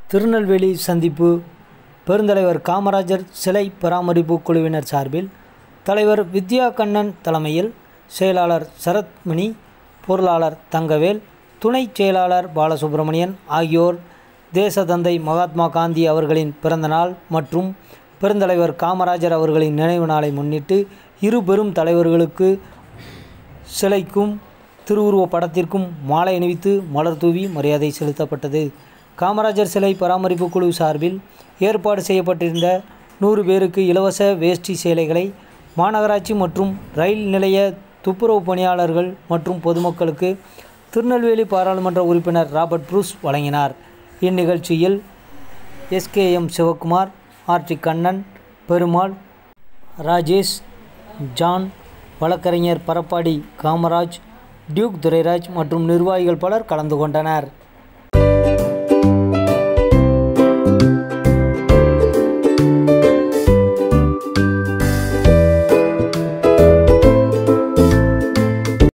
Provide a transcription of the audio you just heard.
திருநெல்வேலி சந்திப்பு பெருந்தலைவர் காமராஜர் சிலை பராமரிப்பு குழுவினர் சார்பில் தலைவர் வித்யா கண்ணன் தலைமையில் செயலாளர் சரத்மணி பொருளாளர் தங்கவேல் துணை செயலாளர் பாலசுப்ரமணியன் ஆகியோர் தேசதந்தை மகாத்மா காந்தி அவர்களின் பிறந்தநாள் மற்றும் பெருந்தலைவர் காமராஜர் அவர்களின் நினைவு நாளை முன்னிட்டு இரு பெரும் தலைவர்களுக்கு சிலைக்கும் திருவுருவப் படத்திற்கும் மாலை அணிவித்து மலர் தூவி மரியாதை செலுத்தப்பட்டது காமராஜர் சிலை பராமரிப்பு குழு சார்பில் ஏற்பாடு செய்யப்பட்டிருந்த நூறு பேருக்கு இலவச வேஷ்டி சேலைகளை மாநகராட்சி மற்றும் ரயில் நிலைய துப்புரவு பணியாளர்கள் மற்றும் பொதுமக்களுக்கு திருநெல்வேலி பாராளுமன்ற உறுப்பினர் ராபர்ட் ப்ரூஸ் வழங்கினார் இந்நிகழ்ச்சியில் SKM Sivakumar RD Kannan Perumal Rajesh John வழக்கறிஞர் பரப்பாடி காமராஜ் டியூக் துரைராஜ் மற்றும் நிர்வாகிகள் பலர் கலந்து கொண்டனர்